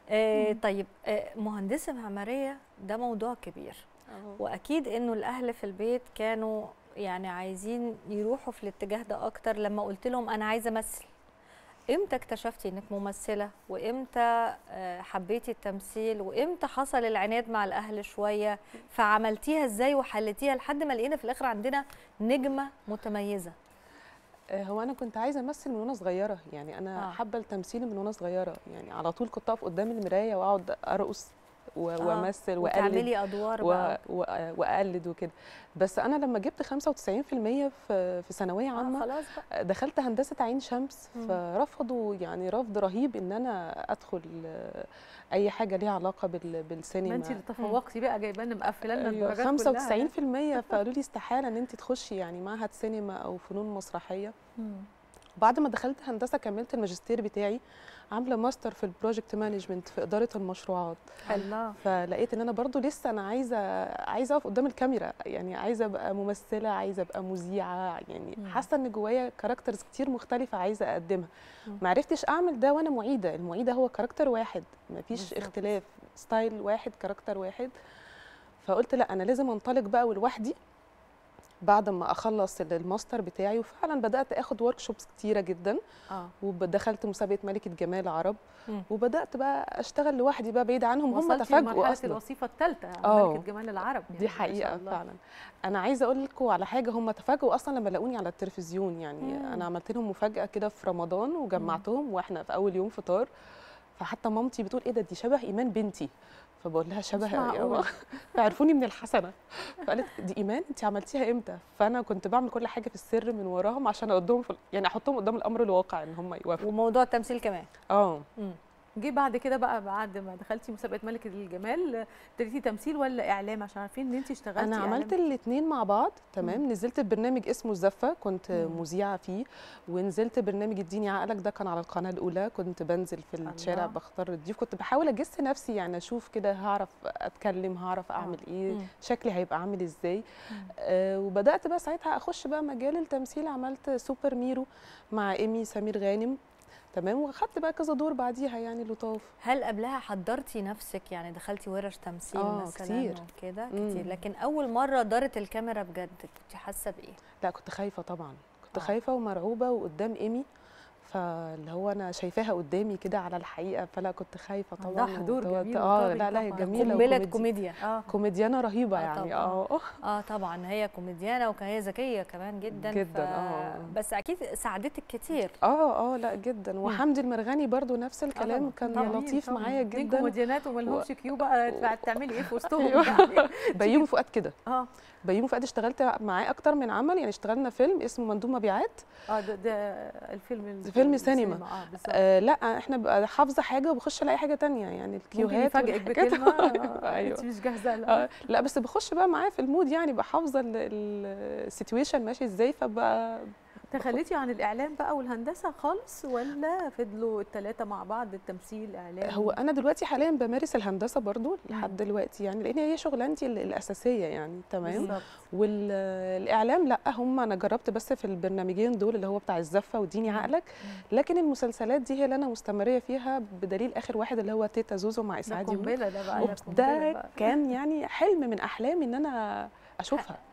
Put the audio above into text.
آه طيب آه مهندسه معماريه ده موضوع كبير واكيد انه الاهل في البيت كانوا يعني عايزين يروحوا في الاتجاه ده اكتر لما قلت لهم انا عايزه امثل امتى اكتشفتي انك ممثله وامتى آه، حبيتي التمثيل وامتى حصل العناد مع الاهل شويه فعملتيها ازاي وحلتيها لحد ما لقينا في الاخر عندنا نجمه متميزه آه، هو انا كنت عايزه امثل من وانا صغيره يعني انا آه. حابه التمثيل من وانا صغيره يعني على طول كنت اقف قدام المرايه واقعد ارقص و- آه، وامثل واقلد وتعملي ادوار و- بقى و- واقلد وكده بس انا لما جبت 95% في في ثانويه آه عامه خلاص بقى دخلت هندسه عين شمس مم. فرفضوا يعني رفض رهيب ان انا ادخل آه، اي حاجه ليها علاقه بال- ما بالسينما انت اللي تفوقتي بقى جايبه لنا مقفله لنا أيوة، الدرجات كلها 95% فقالوا لي استحاله ان انت تخشي يعني معهد سينما او فنون مسرحيه مم. بعد ما دخلت هندسه كملت الماجستير بتاعي عامله ماستر في البروجكت مانجمنت في اداره المشروعات الله فلقيت ان انا برضو لسه انا عايزه عايزه اقف قدام الكاميرا يعني عايزه ابقى ممثله عايزه ابقى مذيعه يعني مم. حاسه ان جوايا كاركترز كتير مختلفه عايزه اقدمها مم. ما عرفتش اعمل ده وانا معيده المعيده هو كاركتر واحد ما فيش بالظبط. اختلاف ستايل واحد كاركتر واحد فقلت لا انا لازم انطلق بقى لوحدي بعد ما اخلص الماستر بتاعي وفعلا بدات اخد ورك شوبس كتيره جدا اه ودخلت مسابقه ملكه جمال عرب مم. وبدات بقى اشتغل لوحدي بقى بعيد عنهم هم وصلتي تفاجئوا لمرحله اصلا الوظيفه الثالثه آه. ملكه جمال العرب يعني دي ما شاء حقيقه الله. فعلا انا عايزه اقول لكم على حاجه هم تفاجئوا اصلا لما لقوني على التلفزيون يعني مم. انا عملت لهم مفاجاه كده في رمضان وجمعتهم واحنا في اول يوم فطار فحتى مامتي بتقول ايه ده دي شبه ايمان بنتي فبقول لها شبه يا معقول. ماما فعرفوني من الحسنه فقالت دي ايمان انت عملتيها امتى فانا كنت بعمل كل حاجه في السر من وراهم عشان اقدهم في يعني احطهم قدام الامر الواقع ان هم يوافقوا وموضوع التمثيل كمان اه مم. جه بعد كده بقى بعد ما دخلتي مسابقه ملكه الجمال ابتديتي تمثيل ولا اعلام عشان عارفين ان انت اشتغلتي انا عملت إعلام. الاثنين مع بعض تمام نزلت ببرنامج اسمه الزفه كنت مم. مذيعه فيه ونزلت برنامج اديني عقلك ده كان على القناه الاولى كنت بنزل في الشارع الله. بختار الضيوف كنت بحاول اجس نفسي يعني اشوف كده هعرف اتكلم هعرف اعمل ايه مم. شكلي هيبقى عامل ازاي مم. آه وبدات بقى ساعتها اخش بقى مجال التمثيل عملت سوبر ميرو مع ايمي سمير غانم تمام واخدت بقى كذا دور بعديها يعني لطاف هل قبلها حضرتي نفسك يعني دخلتي ورش تمثيل آه، مثلا كتير. وكده مم. كتير لكن اول مره دارت الكاميرا بجد كنت حاسه بايه لا كنت خايفه طبعا كنت آه. خايفه ومرعوبه وقدام ايمي فاللي هو انا شايفاها قدامي كده على الحقيقه فلا كنت خايفه عندها طبعا حضور وتوت- جميل اه وطاغي لا لا هي طبعاً. جميله قنبله وكوميدي- كوميديا اه كوميديانه رهيبه آه يعني طبعاً. اه اه طبعا هي كوميديانه وكان هي ذكيه كمان جدا جداً، آه. بس اكيد ساعدتك كتير اه اه لا جدا وحمدي المرغني برضو نفس الكلام طبعاً. كان طبعاً. لطيف طبعاً. معايا اتنين جدا كوميديانات وما لهمش كيو بقى تعملي ايه في وسطهم أيوة. يعني. بيومي فؤاد كده اه بيومي فؤاد اشتغلت معاه اكتر من عمل يعني اشتغلنا فيلم اسمه مندوب مبيعات اه ده, ده الفيلم ال- فيلم سينما. اه بالظبط آه لا احنا بقى حافظه حاجه وبخش الاقي حاجه تانية يعني ممكن الكيوهات يفاجئك والحاجات. بكلمه آه، أيوة. انت مش جاهزه لها آه لا بس بخش بقى معاه في المود يعني بقى حافظه السيتويشن ماشي ازاي فبقى تخليتي عن الاعلام بقى والهندسه خالص ولا فضلوا الثلاثه مع بعض التمثيل اعلام هو انا دلوقتي حاليا بمارس الهندسه برضو لحد دلوقتي يعني لان هي شغلانتي ال- الاساسيه يعني تمام بالظبط والاعلام لا هم انا جربت بس في البرنامجين دول اللي هو بتاع الزفه واديني مم. عقلك لكن المسلسلات دي هي اللي انا مستمريه فيها بدليل اخر واحد اللي هو تيتا زوزو مع ده اسعاد يونس قنبله ده بقى ده قنبلة ده بقى. كان يعني حلم من احلامي ان انا اشوفها